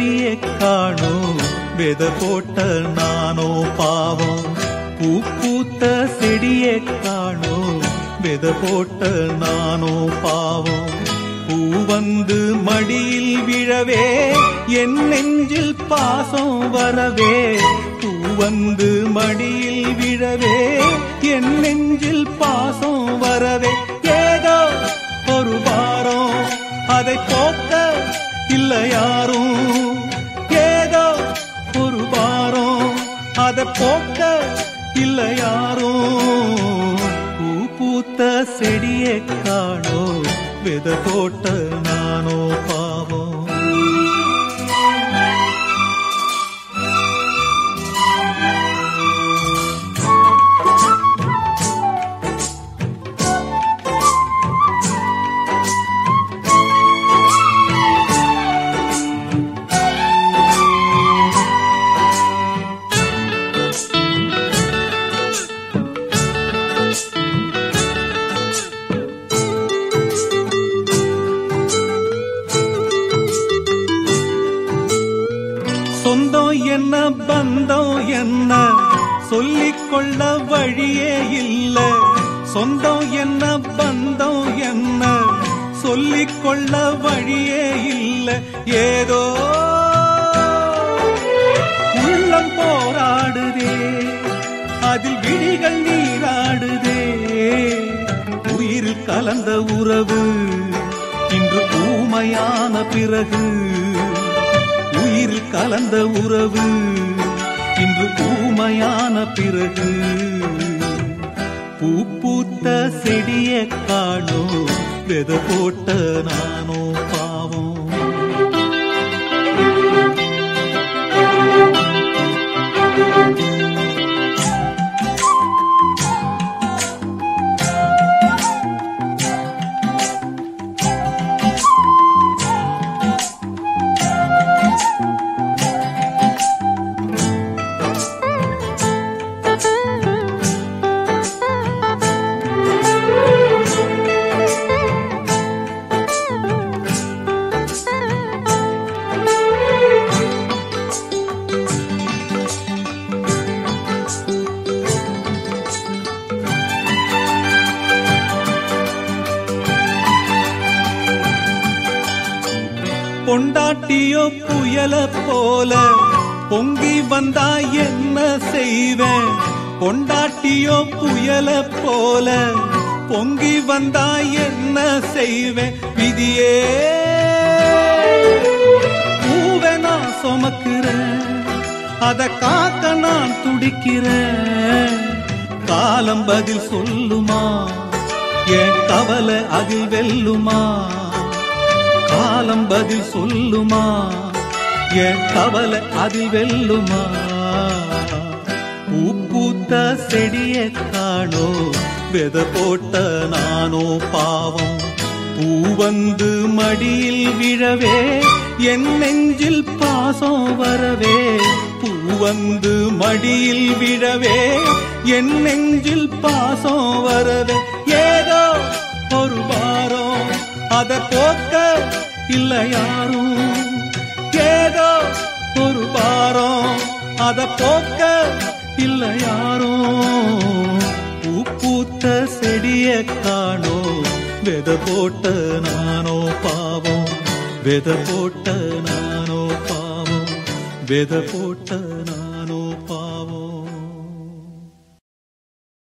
செடியை காணோம் வித போட்ட நானோ பாவம் பூ பூத்த செடியை காணோம் வித போட்ட நானோ பாவம் பூ வந்து மடியில் விழவே என் நெஞ்சில் பாசம் வரவே பூ வந்து மடியில் விழவே என் நெஞ்சில் பாசம் வரவே ஏதோ ஒரு பாரம் அதை போக்க இல்ல யாரும் ஏதோ ஒரு பாரம் அதை போக்க இல்ல யாரும் பூ பூத்த செடியை காணோ வித போட்ட நானோ பாவம் சொந்தம் என்ன பந்தம் என்ன சொல்லிக் கொள்ள வழியே இல்ல சொந்தம் என்ன பந்தம் என்ன சொல்லிக் கொள்ள வழியே இல்ல ஏதோ உள்ளம் போராடுதே அதில் விழிகள் நீராடுதே உயிரில் கலந்த உறவு இன்று ஊமையான பிறகு உயிரில் கலந்த உறவு இன்று ஊமையான பிறகு பூ பூத்த செடிய காணோ வெத போட்ட நானோ பாவம் பொண்டாட்டியோ புயல போல பொங்கி வந்தா என்ன செய்வேன் பொண்டாட்டியோ புயல போல பொங்கி வந்தா என்ன செய்வேன் விதியே பூவை நான் சுமக்கிறேன் அத காக்க நான் துடிக்கிறேன் காலம் பதில் சொல்லுமா என் கவலை அதில் வெல்லுமா காலம் பதில் சொல்லுமா என் கவலை அதில் வெல்லுமா பூ பூத்த செடிய காணோ வெத போட்ட நானோ பாவம் பூ வந்து மடியில் விழவே என் நெஞ்சில் பாசம் வரவே பூ வந்து மடியில் விழவே என் நெஞ்சில் பாசம் வரவே ஏதோ ஒரு வாரம் அத போக்க இல்ல யாரும் ஏதோ ஒரு பாரம் அத போக்க இல்ல யாரும் பூ பூத்த செடிய காணோ வெத போட்ட நானோ பாவம் வெத போட்ட நானோ பாவம் வெத போட்ட நானோ